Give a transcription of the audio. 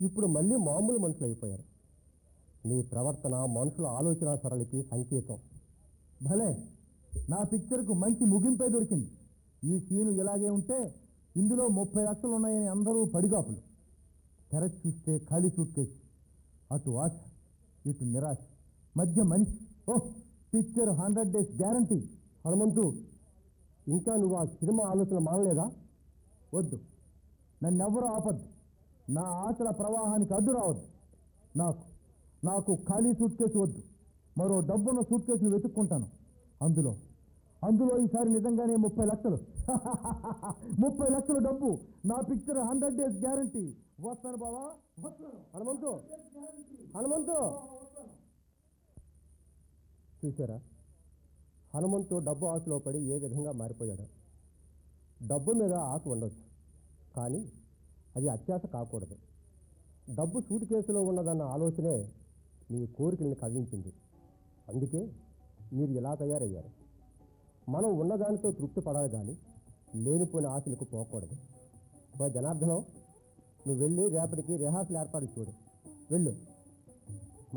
ఇప్పుడు మళ్ళీ మామూలు మనుషులు అయిపోయారు నీ ప్రవర్తన మనుషుల ఆలోచన సరళికి సంకేతం భలే నా పిక్చర్కు మంచి ముగింపే దొరికింది ఈ సీను ఇలాగే ఉంటే ఇందులో ముప్పై లక్షలు ఉన్నాయని అందరూ పడిగాపులు తెర చూస్తే ఖాళీ సూట్ కేసు అటు ఆశ ఇటు నిరాశ మధ్య మనిషి oh picture hundred days guarantee Hanumanthu ఇంకా నువ్వు ఆ సినిమా ఆలోచన మానలేదా వద్దు నన్నెవ్వరూ ఆపద్దు నా ఆశల ప్రవాహానికి అడ్డు రావద్దు నాకు నాకు ఖాళీ సూట్ కేసు వద్దు మరో డబ్బున్న సూట్ కేసును వెతుక్కుంటాను అందులో అందులో ఈసారి నిజంగానే ముప్పై లక్షలు ముప్పై లక్షల డబ్బు నా పిక్చర్ హండ్రెడ్ డేస్ గ్యారంటీ వస్తాను బావా వస్తాను హనుమంతు హనుమంతు చూసారా హనుమంతు డబ్బు ఆశలో పడి ఏ విధంగా మారిపోయాడు డబ్బు మీద ఆశ ఉండొచ్చు కానీ అది అత్యాశ కాకూడదు డబ్బు సూటి కేసులో ఉన్నదన్న ఆలోచనే మీ కోరికల్ని కవ్వించింది అందుకే మీరు ఇలా తయారయ్యారు మనం ఉన్నదానితో తృప్తి పడాలి కానీ లేనిపోయిన ఆశలకు పోకూడదు ఓ జనార్దనం నువ్వు వెళ్ళి రేపటికి రిహార్సల్ ఏర్పాటు చూడు వెళ్ళు